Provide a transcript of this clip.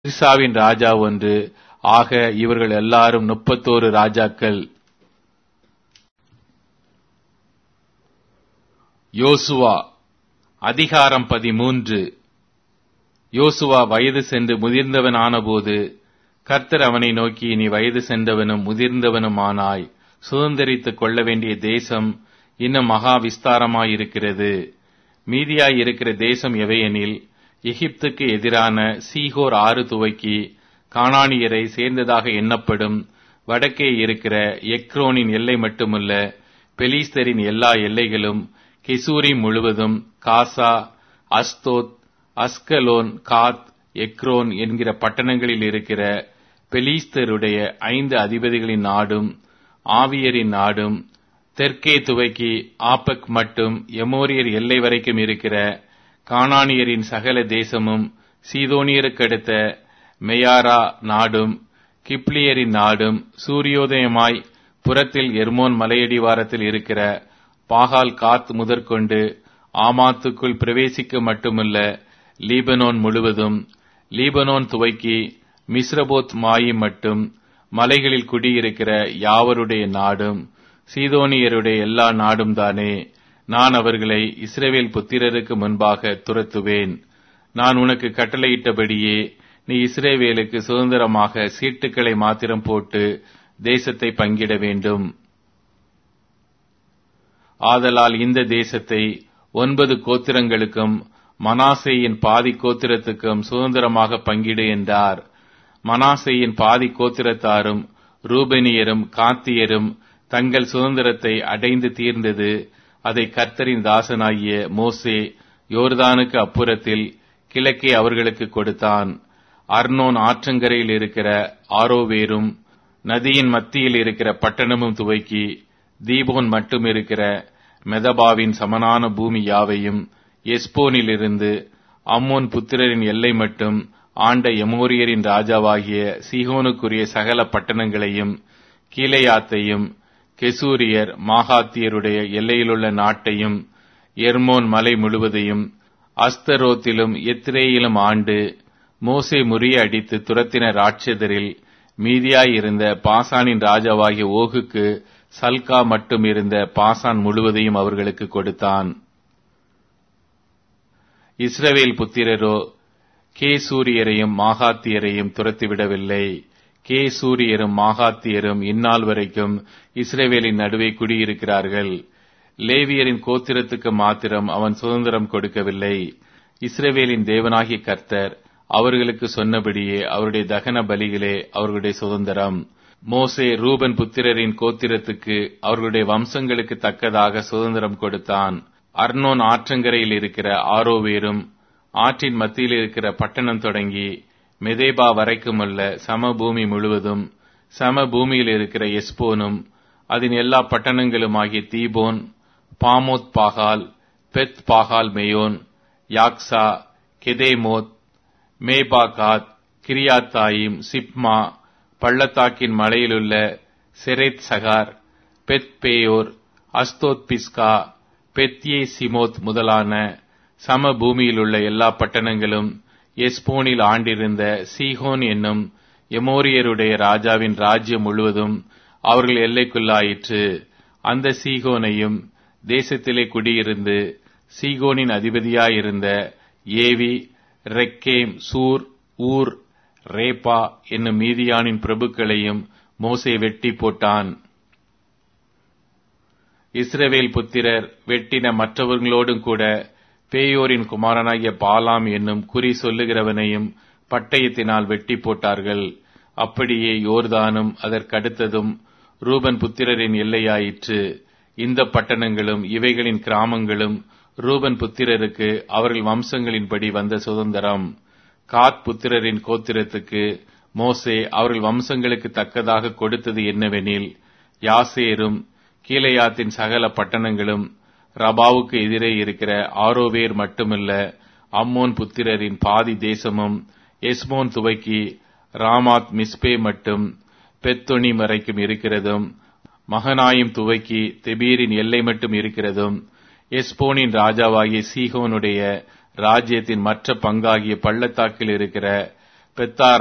திர்சாவின் ராஜா ஒன்று ஆக இவர்கள் எல்லாரும் முப்பத்தோரு ராஜாக்கள் யோசுவா அதிகாரம் பதிமூன்று யோசுவா வயது சென்று முதிர்ந்தவன் ஆனபோது கர்த்தர் அவனை நோக்கி நீ வயது சென்றவனும் முதிர்ந்தவனுமானாய் சுதந்திரித்துக் கொள்ள வேண்டிய தேசம் இன்னும் மகா விஸ்தாரமாயிருக்கிறது மீதியாய் இருக்கிற தேசம் எவையெனில் எகிப்துக்கு எதிரான சீகோர் ஆறு துவக்கி கானானியரை சேர்ந்ததாக எண்ணப்படும் வடக்கே இருக்கிற எக்ரோனின் எல்லை மட்டுமல்ல பெலிஸ்தரின் எல்லா எல்லைகளும் கெசூரி முழுவதும் காசா அஸ்தோத் அஸ்கலோன் காத் எக்ரோன் என்கிற பட்டணங்களில் இருக்கிற பெலிஸ்தருடைய ஐந்து அதிபதிகளின் நாடும் ஆவியரின் நாடும் தெற்கே துவக்கி ஆப்பக் மட்டும் எமோரியர் எல்லை வரைக்கும் இருக்கிற கானானியரின் சகல தேசமும் சீதோனியருக்கடுத்த மெயாரா நாடும் கிப்ளியரின் நாடும் சூரியோதயமாய் புறத்தில் எர்மோன் மலையடிவாரத்தில் இருக்கிற பாகால் காத் முதற்கொண்டு ஆமாத்துக்குள் பிரவேசிக்க மட்டுமல்ல லீபனோன் முழுவதும் லீபனோன் துவக்கி மிஸ்ரபோத் மாயி மட்டும் மலைகளில் குடியிருக்கிற யாவருடைய நாடும் சீதோனியருடைய எல்லா நாடும் தானே நான் அவர்களை இஸ்ரவேல் புத்திரருக்கு முன்பாக துரத்துவேன் நான் உனக்கு கட்டளையிட்டபடியே நீ இஸ்ரேவேலுக்கு சுதந்திரமாக சீட்டுக்களை மாத்திரம் போட்டு தேசத்தை பங்கிட வேண்டும் ஆதலால் இந்த தேசத்தை ஒன்பது கோத்திரங்களுக்கும் மனாசேயின் பாதி கோத்திரத்துக்கும் சுதந்திரமாக பங்கிடு என்றார் மனாசேயின் பாதி கோத்திரத்தாரும் ரூபனியரும் காத்தியரும் தங்கள் சுதந்திரத்தை அடைந்து தீர்ந்தது அதை கர்த்தரின் தாசனாகிய மோசே யோர்தானுக்கு அப்புறத்தில் கிழக்கே அவர்களுக்கு கொடுத்தான் அர்னோன் ஆற்றங்கரையில் இருக்கிற ஆரோவேரும் நதியின் மத்தியில் இருக்கிற பட்டணமும் துவக்கி தீபோன் மட்டும் இருக்கிற மெதபாவின் சமனான பூமி யாவையும் எஸ்போனிலிருந்து அம்மோன் புத்திரரின் எல்லை மட்டும் ஆண்ட எமோரியரின் ராஜாவாகிய சீகோனுக்குரிய சகல பட்டணங்களையும் கீழையாத்தையும் கெசூரியர் மாகாத்தியருடைய எல்லையிலுள்ள நாட்டையும் எர்மோன் மலை முழுவதையும் அஸ்தரோத்திலும் எத்திரேயிலும் ஆண்டு மோசே முறிய அடித்து துரத்தின ராட்சதரில் மீதியாயிருந்த பாசானின் ராஜாவாகிய ஓகுக்கு சல்கா மட்டும் இருந்த பாசான் முழுவதையும் அவர்களுக்கு கொடுத்தான் இஸ்ரவேல் புத்திரரோ கே சூரியரையும் மாகாத்தியரையும் துரத்திவிடவில்லை கே சூரியரும் மாகாத்தியரும் இந்நாள் வரைக்கும் இஸ்ரேவேலின் நடுவே குடியிருக்கிறார்கள் லேவியரின் கோத்திரத்துக்கு மாத்திரம் அவன் சுதந்திரம் கொடுக்கவில்லை இஸ்ரேவேலின் தேவனாகிய கர்த்தர் அவர்களுக்கு சொன்னபடியே அவருடைய தகன பலிகளே அவர்களுடைய சுதந்திரம் மோசே ரூபன் புத்திரரின் கோத்திரத்துக்கு அவர்களுடைய வம்சங்களுக்கு தக்கதாக சுதந்திரம் கொடுத்தான் அர்னோன் ஆற்றங்கரையில் இருக்கிற ஆரோவேரும் ஆற்றின் மத்தியில் இருக்கிற பட்டணம் தொடங்கி மெதேபா வரைக்குமுள்ள சமபூமி முழுவதும் சம பூமியில் இருக்கிற எஸ்போனும் அதன் எல்லா பட்டணங்களுமாகிய தீபோன் பாமோத் பாகால் பெத் பாகால் மேயோன் யாக்சா கெதேமோத் மேபாகாத் கிரியாத்தாயிம் சிப்மா பள்ளத்தாக்கின் மலையிலுள்ள செரேத் சகார் பெத் பேயோர் அஸ்தோத் பிஸ்கா பெத்யே சிமோத் முதலான சம பூமியிலுள்ள எல்லா பட்டணங்களும் எஸ்போனில் ஆண்டிருந்த சீஹோன் என்னும் எமோரியருடைய ராஜாவின் ராஜ்யம் முழுவதும் அவர்கள் எல்லைக்குள்ளாயிற்று அந்த சீகோனையும் தேசத்திலே குடியிருந்து சீகோனின் அதிபதியாயிருந்த ஏவி ரெக்கேம் சூர் ஊர் ரேபா என்னும் மீதியானின் பிரபுக்களையும் மோசே வெட்டி போட்டான் இஸ்ரவேல் புத்திரர் வெட்டின மற்றவர்களோடும் கூட பேயோரின் குமாரனாகிய பாலாம் என்னும் குறி சொல்லுகிறவனையும் பட்டயத்தினால் வெட்டி போட்டார்கள் அப்படியே யோர்தானும் அதற்கடுத்ததும் ரூபன் புத்திரரின் எல்லையாயிற்று இந்த பட்டணங்களும் இவைகளின் கிராமங்களும் ரூபன் புத்திரருக்கு அவர்கள் வம்சங்களின்படி வந்த சுதந்திரம் காத் புத்திரரின் கோத்திரத்துக்கு மோசே அவர்கள் வம்சங்களுக்கு தக்கதாக கொடுத்தது என்னவெனில் யாசேரும் கீழையாத்தின் சகல பட்டணங்களும் ரபாவுக்கு எதிரே இருக்கிற ஆரோவேர் மட்டுமல்ல அம்மோன் புத்திரரின் பாதி தேசமும் எஸ்மோன் துவக்கி ராமாத் மிஸ்பே மட்டும் பெத்தொனி வரைக்கும் இருக்கிறதும் மகனாயும் துவக்கி தெபீரின் எல்லை மட்டும் இருக்கிறதும் எஸ்போனின் ராஜாவாகிய சீகோனுடைய ராஜ்யத்தின் மற்ற பங்காகிய பள்ளத்தாக்கில் இருக்கிற பெத்தார்